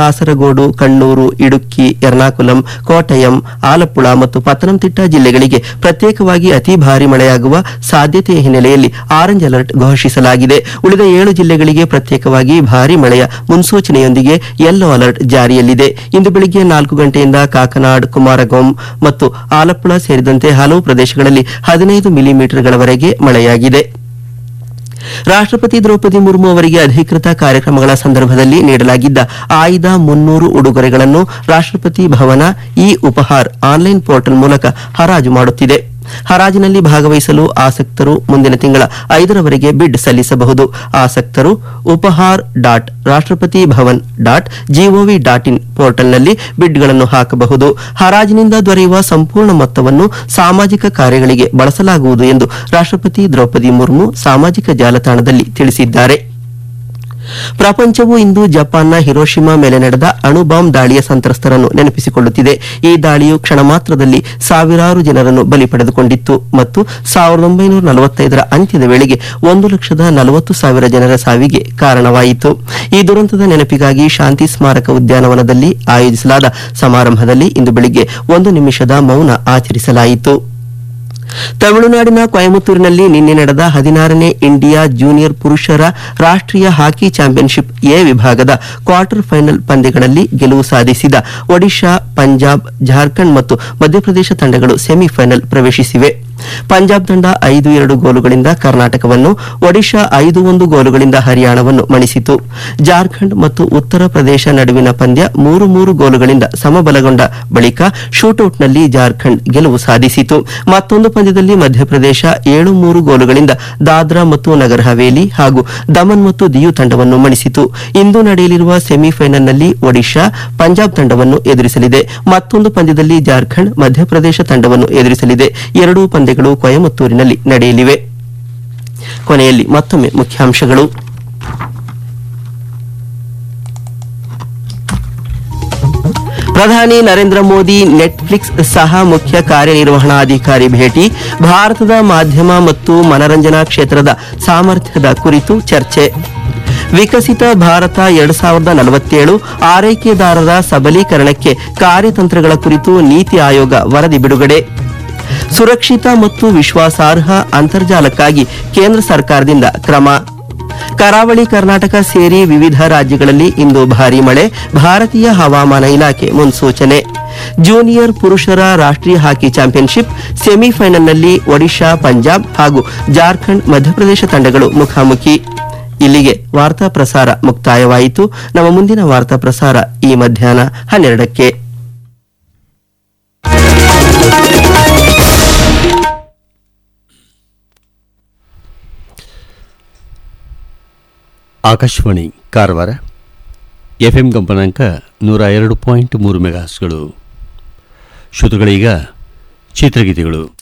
ಕಾಸರಗೋಡು ಕಣ್ಣೂರು ಇಡುಕ್ಕಿ ಎರ್ನಾಕುಲಂ ಕೋಟಯಂ ಆಲಪ್ಪುಳ ಮತ್ತು ಪತ್ತನಂತಿಟ್ಟ ಜಿಲ್ಲೆಗಳಿಗೆ ಪ್ರತ್ಯೇಕವಾಗಿ ಅತಿ ಭಾರಿ ಮಳೆಯಾಗುವ ಸಾಧ್ಯತೆಯ ಹಿನ್ನೆಲೆಯಲ್ಲಿ ಆರೆಂಜ್ ಅಲರ್ಟ್ ಘೋಷಿಸಲಾಗಿದೆ ಉಳಿದ ಏಳು ಜಿಲ್ಲೆಗಳಿಗೆ ಪ್ರತ್ಯೇಕವಾಗಿ ಭಾರಿ ಮಳೆಯ ಮುನ್ಸೂಚನೆಯೊಂದಿಗೆ ಯೆಲ್ಲೋ ಅಲರ್ಟ್ ಜಾರಿಯಲ್ಲಿದೆ ಇಂದು ಬೆಳಿಗ್ಗೆ ನಾಲ್ಕು ಗಂಟೆಯಿಂದ ಕಾಕನಾಡ್ ಕುಮಾರಗೊಂ ಮತ್ತು ಆಲಪ್ಪುಳ ಸೇರಿದಂತೆ ಹಲವು ಪ್ರದೇಶಗಳಲ್ಲಿ ಹದಿನೈದು ಮಿಲಿಮೀಟರ್ಗಳವರೆಗೆ ಮಳೆಯಾಗಿದೆ ರಾಷ್ಟ್ರಪತಿ ದ್ರೌಪದಿ ಮುರ್ಮು ಅವರಿಗೆ ಅಧಿಕೃತ ಕಾರ್ಯಕ್ರಮಗಳ ಸಂದರ್ಭದಲ್ಲಿ ನೀಡಲಾಗಿದ್ದ ಆಯ್ದ ಮುನ್ನೂರು ಉಡುಗೊರೆಗಳನ್ನು ರಾಷ್ಟ್ರಪತಿ ಭವನ ಇ ಉಪಹಾರ್ ಆನ್ಲೈನ್ ಪೋರ್ಟಲ್ ಮೂಲಕ ಹರಾಜು ಮಾಡುತ್ತಿದೆ ಹರಾಜಿನಲ್ಲಿ ಭಾಗವಹಿಸಲು ಆಸಕ್ತರು ಮುಂದಿನ ತಿಂಗಳ ಐದರವರೆಗೆ ಬಿಡ್ ಸಲ್ಲಿಸಬಹುದು ಆಸಕ್ತರು Upahar dot Rashtrapati Bhavan dot G O V dot in ಪೋರ್ಟಲ್ನಲ್ಲಿ ಬಿಡ್ಗಳನ್ನು ಹಾಕಬಹುದು ಹರಾಜಿನಿಂದ ದೊರೆಯುವ ಸಂಪೂರ್ಣ ಮೊತ್ತವನ್ನು ಸಾಮಾಜಿಕ ಕಾರ್ಯಗಳಿಗೆ ಬಳಸಲಾಗುವುದು ಎಂದು ರಾಷ್ಟ್ರಪತಿ ದ್ರೌಪದಿ ಮುರ್ಮು ಸಾಮಾಜಿಕ ಜಾಲತಾಣದಲ್ಲಿ ತಿಳಿಸಿದ್ದಾರೆ ಪ್ರಪಂಚವು ಇಂದು ಜಪಾನ್ನ ಹಿರೋಶಿಮಾ ಮೇಲೆ ನಡೆದ ಅಣು ಬಾಂಬ್ ದಾಳಿಯ ಸಂತ್ರಸ್ತರನ್ನು ನೆನಪಿಸಿಕೊಳ್ಳುತ್ತಿದೆ ಈ ದಾಳಿಯು ಕ್ಷಣ ಮಾತ್ರದಲ್ಲಿ ಸಾವಿರಾರು ಜನರನ್ನು ಬಲಿ ಪಡೆದುಕೊಂಡಿತ್ತು ಮತ್ತು ಸಾವಿರದ ಒಂಬೈನೂರ ನಲವತ್ತೈದರ ಅಂತ್ಯದ ವೇಳೆಗೆ ಒಂದು ಲಕ್ಷದ ನಲವತ್ತು ಸಾವಿರ ಜನರ ಸಾವಿಗೆ ಕಾರಣವಾಯಿತು ಈ ದುರಂತದ ನೆನಪಿಗಾಗಿ ಶಾಂತಿ ಸ್ಮಾರಕ ಉದ್ಯಾನವನದಲ್ಲಿ ಆಯೋಜಿಸಲಾದ ಸಮಾರಂಭದಲ್ಲಿ ಇಂದು ಬೆಳಿಗ್ಗೆ ಒಂದು ನಿಮಿಷದ ಮೌನ ಆಚರಿಸಲಾಯಿತು ತಮಿಳುನಾಡಿನ ಕೊಯಮತ್ತೂರಿನಲ್ಲಿ ನಿನ್ನೆ ನಡೆದ ಹದಿನಾರನೇ ಇಂಡಿಯಾ ಜೂನಿಯರ್ ಪುರುಷರ ರಾಷ್ಟ್ರೀಯ ಹಾಕಿ ಚಾಂಪಿಯನ್ಶಿಪ್ ಎ ವಿಭಾಗದ ಕ್ವಾರ್ಟರ್ ಫೈನಲ್ ಪಂದ್ಯಗಳಲ್ಲಿ ಗೆಲುವು ಸಾಧಿಸಿದ ಒಡಿಶಾ ಪಂಜಾಬ್ ಜಾರ್ಖಂಡ್ ಮತ್ತು ಮಧ್ಯಪ್ರದೇಶ ತಂಡಗಳು ಸೆಮಿಫೈನಲ್ ಪ್ರವೇಶಿಸಿವೆ ಪಂಜಾಬ್ ತಂಡ ಐದು ಎರಡು ಗೋಲುಗಳಿಂದ ಕರ್ನಾಟಕವನ್ನು ಒಡಿಶಾ ಐದು ಒಂದು ಗೋಲುಗಳಿಂದ ಹರಿಯಾಣವನ್ನು ಮಣಿಸಿತು ಜಾರ್ಖಂಡ್ ಮತ್ತು ಉತ್ತರ ಪ್ರದೇಶ ನಡುವಿನ ಪಂದ್ಯ ಮೂರು ಮೂರು ಗೋಲುಗಳಿಂದ ಸಮಬಲಗೊಂಡ ಬಳಿಕ ಶೂಟೌಟ್ನಲ್ಲಿ ಜಾರ್ಖಂಡ್ ಗೆಲುವು ಸಾಧಿಸಿತು ಮತ್ತೊಂದು ಪಂದ್ಯದಲ್ಲಿ ಮಧ್ಯಪ್ರದೇಶ ಏಳು ಮೂರು ಗೋಲುಗಳಿಂದ ದಾದ್ರಾ ಮತ್ತು ನಗರ್ ಹವೇಲಿ ಹಾಗೂ ದಮನ್ ಮತ್ತು ದಿಯು ತಂಡವನ್ನು ಮಣಿಸಿತು ಇಂದು ನಡೆಯಲಿರುವ ಸೆಮಿಫೈನಲ್ನಲ್ಲಿ ಒಡಿಶಾ ಪಂಜಾಬ್ ತಂಡವನ್ನು ಎದುರಿಸಲಿದೆ ಮತ್ತೊಂದು ಪಂದ್ಯದಲ್ಲಿ ಜಾರ್ಖಂಡ್ ಮಧ್ಯಪ್ರದೇಶ ತಂಡವನ್ನು ಎದುರಿಸಲಿದೆ ಎರಡೂ ಪಂದ್ಯಗಳು ಕೊಯಮತ್ತೂರಿನಲ್ಲಿ ನಡೆಯಲಿವೆ ಕೊನೆಯಲ್ಲಿ ಮತ್ತೊಮ್ಮೆ ಮುಖ್ಯಾಂಶಗಳು ಪ್ರಧಾನಿ ನರೇಂದ್ರ ಮೋದಿ ನೆಟ್ಫ್ಲಿಕ್ಸ್ ಸಹ ಮುಖ್ಯ ಕಾರ್ಯನಿರ್ವಹಣಾಧಿಕಾರಿ ಭೇಟಿ ಭಾರತದ ಮಾಧ್ಯಮ ಮತ್ತು ಮನರಂಜನಾ ಕ್ಷೇತ್ರದ ಸಾಮರ್ಥ್ಯದ ಕುರಿತು ಚರ್ಚೆ ವಿಕಸಿತ ಭಾರತ ಎರಡ್ ಸಾವಿರದ ನಲವತ್ತೇಳು ಆರೈಕೆದಾರರ ಸಬಲೀಕರಣಕ್ಕೆ ಕಾರ್ಯತಂತ್ರಗಳ ಕುರಿತು ನೀತಿ ಆಯೋಗ ವರದಿ ಬಿಡುಗಡೆ ಸುರಕ್ಷಿತ ಮತ್ತು ವಿಶ್ವಾಸಾರ್ಹ ಅಂತರ್ಜಾಲಕ್ಕಾಗಿ ಕೇಂದ್ರ ಸರ್ಕಾರದಿಂದ ಕ್ರಮ ಕರಾವಳಿ ಕರ್ನಾಟಕ ಸೇರಿ ವಿವಿಧ ರಾಜ್ಯಗಳಲ್ಲಿ ಇಂದು ಭಾರೀ ಮಳೆ ಭಾರತೀಯ ಹವಾಮಾನ ಇಲಾಖೆ ಮುನ್ಸೂಚನೆ ಜೂನಿಯರ್ ಪುರುಷರ ರಾಷ್ಟ್ರೀಯ ಹಾಕಿ ಚಾಂಪಿಯನ್ಶಿಪ್ ಸೆಮಿಫೈನಲ್ನಲ್ಲಿ ಒಡಿಶಾ ಪಂಜಾಬ್ ಹಾಗೂ ಜಾರ್ಖಂಡ್ ಮಧ್ಯಪ್ರದೇಶ ತಂಡಗಳು ಮುಖಾಮುಖಿ ಇಲ್ಲಿಗೆ ವಾರ್ತಾ ಪ್ರಸಾರ ಮುಕ್ತಾಯವಾಯಿತು ನಮ್ಮ ಮುಂದಿನ ವಾರ್ತಾ ಪ್ರಸಾರ ಈ ಮಧ್ಯಾಹ್ನ ಹನ್ನೆರಡಕ್ಕೆ ಆಕಾಶವಾಣಿ ಕಾರವಾರ ಎಫ್ಎಂ ಕಂಪನಾಂಕ ನೂರ ಎರಡು ಪಾಯಿಂಟ್ ಮೂರು ಮೆಗಾಸ್ಗಳು ಶ್ರೋತೃಗಳೀಗ ಚಿತ್ರಗೀತೆಗಳು